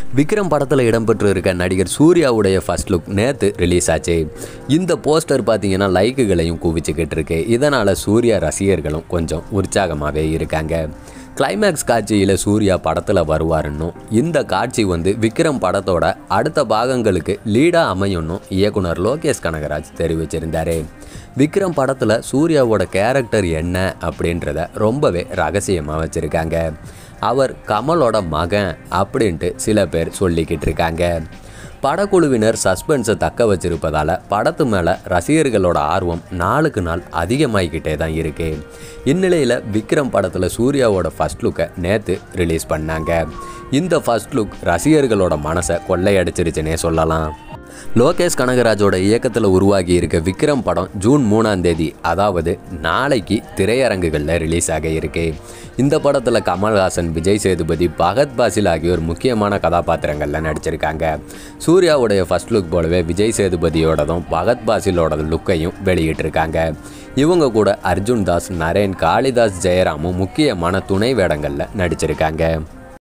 விக்ரம் படத்தில் இடம்பெற்று இருக்க நடிகர் சூர்யாவுடைய ஃபர்ஸ்ட் லுக் நேற்று ரிலீஸ் ஆச்சு இந்த போஸ்டர் பார்த்தீங்கன்னா லைக்குகளையும் குவிச்சுக்கிட்டு இருக்கு இதனால் சூர்யா ரசிகர்களும் கொஞ்சம் உற்சாகமாகவே இருக்காங்க கிளைமேக்ஸ் காட்சியில் சூர்யா படத்தில் வருவாருன்னும் இந்த காட்சி வந்து விக்ரம் படத்தோட அடுத்த பாகங்களுக்கு லீடாக அமையும்னும் இயக்குனர் லோகேஷ் கனகராஜ் தெரிவிச்சிருந்தாரு விக்ரம் படத்தில் சூர்யாவோட கேரக்டர் என்ன அப்படின்றத ரொம்பவே ரகசியமாக வச்சுருக்காங்க அவர் கமலோட மகன் அப்படின்ட்டு சில பேர் சொல்லிக்கிட்டு இருக்காங்க படக்குழுவினர் சஸ்பென்ஸை தக்க வச்சிருப்பதால் படத்து மேலே ரசிகர்களோட ஆர்வம் நாளுக்கு நாள் அதிகமாகிக்கிட்டே தான் இருக்கு இந்நிலையில் விக்ரம் படத்தில் சூர்யாவோட ஃபர்ஸ்ட் லுக்கை நேற்று ரிலீஸ் பண்ணாங்க இந்த ஃபர்ஸ்ட் லுக் ரசிகர்களோட மனசை கொள்ளையடிச்சிருச்சுன்னே சொல்லலாம் லோகேஷ் கனகராஜோட இயக்கத்தில் உருவாகி இருக்க விக்ரம் படம் ஜூன் மூணாம் தேதி அதாவது நாளைக்கு திரையரங்குகளில் ரிலீஸ் ஆக இருக்கு இந்த படத்தில் கமல்ஹாசன் விஜய் சேதுபதி பகத் பாசில் ஆகியோர் முக்கியமான கதாபாத்திரங்களில் நடிச்சிருக்காங்க சூர்யாவுடைய ஃபர்ஸ்ட் லுக் போலவே விஜய் சேதுபதியோடதும் பகத் பாசிலோட லுக்கையும் வெளியிட்டிருக்காங்க இவங்க கூட அர்ஜுன் தாஸ் நரேன் காளிதாஸ் ஜெயராமும் முக்கியமான துணை வேடங்களில் நடிச்சிருக்காங்க